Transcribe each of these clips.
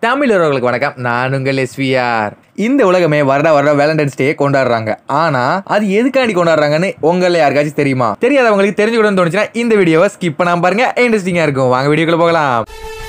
தமிழ் உறவுகளுக்கு வணக்கம் நான் உங்கள் எஸ்விஆர் இந்த உலகமே வருட வருட வேலண்டைன்ஸ் டே கொண்டாடுறாங்க ஆனா அது எதுக்காண்டி கொண்டாடுறாங்கன்னு உங்கள யாருக்காச்சும் தெரியுமா தெரியாதவங்களுக்கு தெரிஞ்சுக்கணும்னு தோணுச்சுன்னா இந்த வீடியோவை ஸ்கிப் பண்ணாம பாருங்க இன்ட்ரெஸ்டிங்கா இருக்கும் வாங்க வீடியோக்குள்ள போகலாம்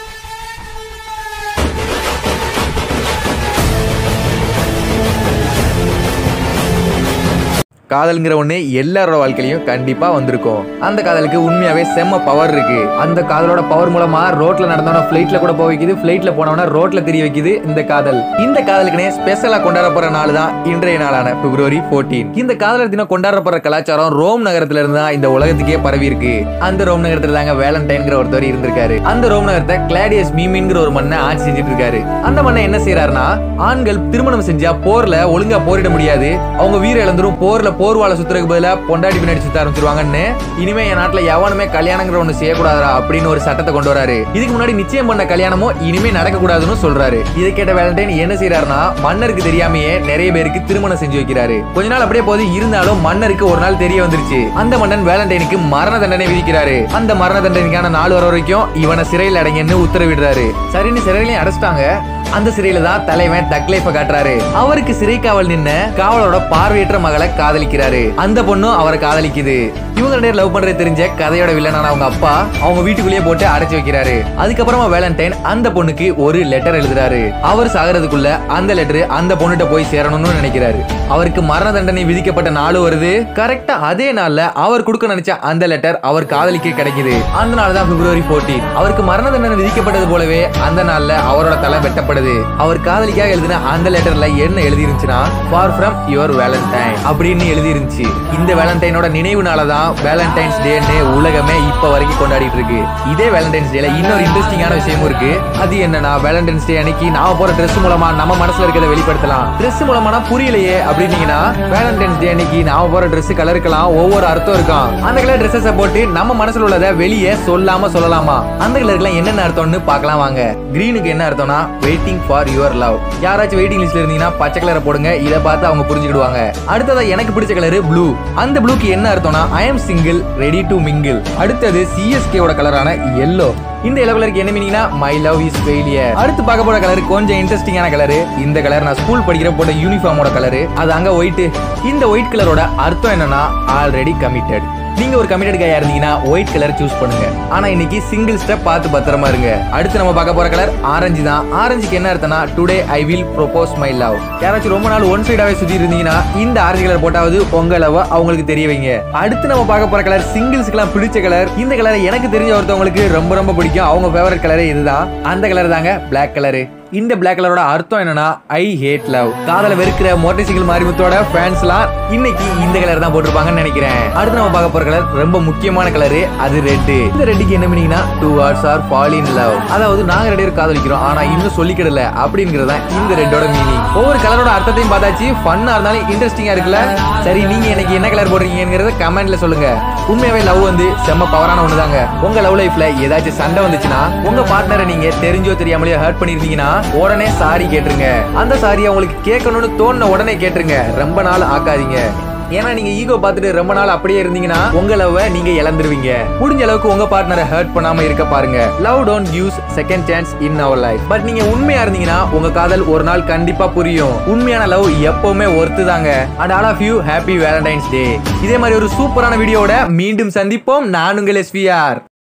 காதல்ங்கிற ஒண்ணு எல்லாரோட வாழ்க்கையிலயும் கண்டிப்பா வந்திருக்கும் அந்த காதலுக்கு உண்மையாவே செம்ம பவர் இருக்கு அந்த காதலோட பவர் மூலமா ரோட்ல நடந்தவன பிளைட்ல கூட போக வைக்குது பிளைட்ல போனவன ரோட்ல தெரிய வைக்குது இந்த காதல் இந்த காதலுக்குனே ஸ்பெஷலா கொண்டாட போற நாள் தான் இன்றைய நாளான பிப்ரவரி 14 இந்த காதலர் தினம் கொண்டாடப்படுற கலாச்சாரம் ரோம் நகரத்துல இருந்து தான் இந்த உலகத்துக்கே பரவி இருக்கு அந்த ரோம் நகரத்துல தாங்க வேலண்டைன்ங்கிற ஒருத்தர் இருந்திருக்காரு அந்த ரோம் நகரத்தை கிளாடியஸ் மீமின்ங்கிற ஒரு மண்ணை ஆட்சி செஞ்சுட்டு இருக்காரு அந்த மண்ணை என்ன செய்யறாருன்னா ஆண்கள் திருமணம் செஞ்சா போர்ல ஒழுங்கா போரிட முடியாது அவங்க வீர இழந்துரும் போர்ல போர்வால சுத்துறதுக்கு பதிலா பொண்டாட்டி பின்னாடி சுத்த ஆரம்பிச்சிருவாங்கன்னு இனிமே என் நாட்டுல எவனுமே கல்யாணங்கிற ஒண்ணு செய்யக்கூடாதா அப்படின்னு ஒரு சட்டத்தை கொண்டு வராரு இதுக்கு முன்னாடி நிச்சயம் பண்ண கல்யாணமும் இனிமே நடக்க கூடாதுன்னு சொல்றாரு இதை கேட்ட வேலண்டைன் என்ன செய்யறாருன்னா மன்னருக்கு தெரியாமையே நிறைய பேருக்கு திருமணம் செஞ்சு வைக்கிறாரு கொஞ்ச நாள் அப்படியே போது இருந்தாலும் மன்னருக்கு ஒரு நாள் தெரிய வந்துருச்சு அந்த மன்னன் வேலண்டைனுக்கு மரண தண்டனை விதிக்கிறாரு அந்த மரண தண்டனைக்கான நாள் வர வரைக்கும் இவனை சிறையில் அடைங்கன்னு உத்தரவிடுறாரு சரின்னு சிறையிலையும் அடைச்சிட்டாங்க அந்த சிறையில தான் தலைவன் தக்லைஃப காட்டுறாரு அவருக்கு சிறை காவல் நின்ன காவலோட பார்வையற்ற மகளை காதலிக்கிறாரு அந்த பொண்ணும் அவரை காதலிக்குது இவங்க ரெண்டு லவ் பண்றது தெரிஞ்ச கதையோட வில்லனான அவங்க அப்பா அவங்க வீட்டுக்குள்ளேயே போட்டு அடைச்சு வைக்கிறாரு அதுக்கப்புறமா வேலண்டைன் அந்த பொண்ணுக்கு ஒரு லெட்டர் எழுதுறாரு அவர் சாகிறதுக்குள்ள அந்த லெட்டர் அந்த பொண்ணுகிட்ட போய் சேரணும்னு நினைக்கிறாரு அவருக்கு மரண தண்டனை விதிக்கப்பட்ட நாள் வருது கரெக்டா அதே நாள்ல அவர் கொடுக்க நினைச்ச அந்த லெட்டர் அவர் காதலிக்க கிடைக்குது அந்த நாள் தான் பிப்ரவரி 14 அவருக்கு மரண தண்டனை விதிக்கப்பட்டது போலவே அந்த நாள்ல அவரோட தலை வெட்டப்படுது அவர் காதலிக்காக எழுதின அந்த லெட்டர்ல என்ன எழுதி இருந்துச்சுன்னா ஃபார் ஃப்ரம் யுவர் வேலண்டைன் அப்படின்னு எழுதி இருந்துச்சு இந்த வேலண்டைனோட நினைவு தான் வேலண்டைன்ஸ் டேன்னு உலகமே இப்ப வரைக்கும் கொண்டாடிட்டு இருக்கு இதே வேலண்டைன்ஸ் டேல இன்னொரு இன்ட்ரெஸ்டிங்கான விஷயமும் இருக்கு அது என்னன்னா வேலண்டைன்ஸ் டே அன்னைக்கு நாம போற ட்ரெஸ் மூலமா நம்ம மனசுல இருக்கிறத வெளிப்படுத்தலாம் ட்ரெஸ் மூலமானா புரியலையே அப்படின்னீங்கன்னா வேலண்டைன்ஸ் டே அன்னைக்கு நாம போற ட்ரெஸ் கலருக்கெல்லாம் ஒவ்வொரு அர்த்தம் இருக்கும் அந்த கலர் ட்ரெஸ்ஸை போட்டு நம்ம மனசுல உள்ளதை வெளியே சொல்லாம சொல்லலாமா அந்த கலருக்குலாம் என்னென்ன அர்த்தம்னு பார்க்கலாம் வாங்க கிரீனுக்கு என்ன அர்த்தம்னா வெயிட்டிங் ஃபார் யுவர் லவ் யாராச்சும் வெயிட்டிங் லிஸ்ட்ல இருந்தீங்கன்னா பச்சை கலரை போடுங்க இதை பார்த்து அவங்க புரிஞ்சுக்கிடுவாங்க அடுத்ததா எனக்கு பிடிச்ச கலர் ப்ளூ அந்த ப்ளூக்கு என்ன அர்த்தம்னா I am single ready to mingle அடுத்தது சிஎஸ்கே ஓட கலரான எல்லோ இந்த எல்லோ கலருக்கு என்ன மீனிங்னா மை லவ் இஸ் ஃபெயிலியர் அடுத்து பார்க்க போற கலர் கொஞ்சம் இன்ட்ரெஸ்டிங்கான கலர் இந்த கலர் நான் ஸ்கூல் படிக்கிற போட்ட யூனிஃபார்மோட கலர் அது அங்க ஒயிட் இந்த ஒயிட் கலரோட அர்த்தம் என்னன்னா ஆல்ரெடி கமிட்டட் நீங்க ஒரு கமிட்டட் கையா இருந்தீங்கன்னா ஒயிட் கலர் சூஸ் பண்ணுங்க ஆனா இன்னைக்கு சிங்கிள் ஸ்டெப் பார்த்து பத்திரமா இருங்க அடுத்து நம்ம பார்க்க போற கலர் ஆரஞ்சு தான் ஆரஞ்சுக்கு என்ன அர்த்தம்னா today I will propose my love யாராச்சும் ரொம்ப நாள் ஒன் சைடாவே சுத்தி இருந்தீங்கன்னா இந்த ஆரஞ்சு கலர் போட்டாவது உங்க லவ் அவங்களுக்கு தெரிய வைங்க அடுத்து நம்ம பார்க்க போற கலர் சிங்கிள்ஸ்க்குலாம் பிடிச்ச கலர் இந்த கலர் எனக்கு தெரிஞ்ச ஒருத்தவங்களுக்கு ரொம்ப ரொம்ப பிடிக்கும் அவங்க ஃபேவரட் கலரே இதுதான் அந்த கலர் தாங்க Black கலரு இந்த பிளாக் கலரோட அர்த்தம் என்னன்னா ஐ ஹேட் லவ் காதல வெறுக்கிற மோட்டர் சைக்கிள் மாரிமுத்தோட ஃபேன்ஸ்லாம் இன்னைக்கு இந்த கலர் தான் போட்டிருப்பாங்கன்னு நினைக்கிறேன் அடுத்து நம்ம பார்க்க போற கலர் ரொம்ப முக்கியமான கலர் அது ரெட் இந்த ரெட்டுக்கு என்ன மீனிங்னா two hearts are fall in love அதாவது நாங்க ரெண்டு பேரும் காதலிக்கிறோம் ஆனா இன்னும் சொல்லிக்கிடல அப்படிங்கிறது தான் இந்த ரெட்டோட மீனிங் ஒவ்வொரு கலரோட அர்த்தத்தையும் பார்த்தாச்சு ஃபன்னா இருந்தாலும் இன்ட்ரெஸ்டிங்கா இருக்குல்ல சரி நீங்க எனக்கு என்ன கலர் போடுறீங்கிறத கமெண்ட்ல சொல்லுங்க உண்மையாவே லவ் வந்து செம்ம பவரான ஒண்ணுதாங்க உங்க லவ் லைஃப்ல ஏதாச்சும் சண்டை வந்துச்சுன்னா உங்க பார்ட்னரை நீங்க தெரிஞ்சோ தெரியாமலையோ ஹர்ட் பண்ணிருந்தீங்கன்னா உடனே சாரி கேட்டுருங்க அந்த சாரியை உங்களுக்கு கேட்கணும்னு தோணுன உடனே கேட்டுருங்க ரொம்ப நாள் ஆக்காதீங்க ஏன்னா நீங்க ஈகோ பார்த்துட்டு ரொம்ப நாள் அப்படியே இருந்தீங்கன்னா உங்க லவ் நீங்க இழந்துருவீங்க முடிஞ்ச அளவுக்கு உங்க பார்ட்னரை ஹர்ட் பண்ணாம இருக்க பாருங்க love don't gives second chance in our life but நீங்க உண்மையா இருந்தீங்கன்னா உங்க காதல் ஒரு நாள் கண்டிப்பா புரியும் உண்மையான லவ் எப்பவுமே ஒர்த்து தாங்க and all of you happy Valentine's day இதே மாதிரி ஒரு சூப்பரான வீடியோட மீண்டும் சந்திப்போம் நான் உங்கள் எஸ்விஆர்